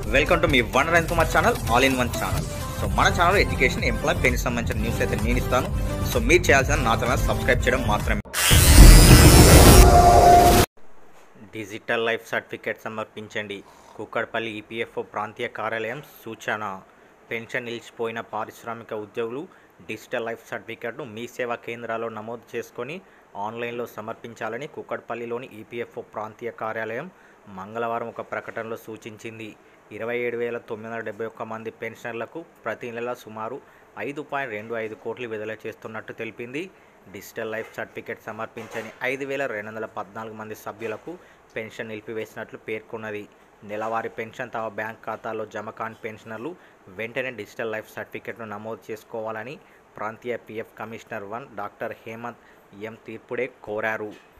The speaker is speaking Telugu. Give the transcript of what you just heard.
వెల్కమ్ టు మీ one rain Kumar channel all in one channel so మన ఛానల్ ఎడ్యుకేషన్ ఎంప్లాయ్ పెన్షన్ సంబంధించిన న్యూస్ అయితే నేను ఇస్తాను సో మీరు చేయాల్సిన నా ఛానల్ సబ్స్క్రైబ్ చేయడం మాత్రమే డిజిటల్ లైఫ్ సర్టిఫికేట్ సమర్పించండి కుక్కడపల్లి ఈపీఎఫ్ఓ ప్రాంతీయ కార్యాలయం సూచన పెన్షన్ నిలిచిపోయిన పారిశ్రామిక ఉద్యోగులు డిజిటల్ లైఫ్ సర్టిఫికేట్ను మీ సేవా కేంద్రాల్లో నమోదు చేసుకొని ఆన్లైన్లో సమర్పించాలని కుక్కడపల్లిలోని ఈపీఎఫ్ఓ ప్రాంతీయ కార్యాలయం మంగళవారం ఒక ప్రకటనలో సూచించింది ఇరవై ఏడు వేల తొమ్మిది వందల డెబ్బై ఒక్క మంది పెన్షనర్లకు ప్రతి నెల సుమారు ఐదు పాయింట్ రెండు ఐదు కోట్లు విడుదల చేస్తున్నట్టు తెలిపింది డిజిటల్ లైఫ్ సర్టిఫికేట్ సమర్పించని ఐదు వేల రెండు వందల పద్నాలుగు మంది సభ్యులకు పెన్షన్ నిలిపివేసినట్లు పేర్కొన్నది నెలవారీ పెన్షన్ తమ బ్యాంక్ ఖాతాలో జమ కాని పెన్షనర్లు వెంటనే డిజిటల్ లైఫ్ సర్టిఫికేట్ను నమోదు చేసుకోవాలని ప్రాంతీయ PF commissioner one doctor Hemant M తీర్పుడే కోరారు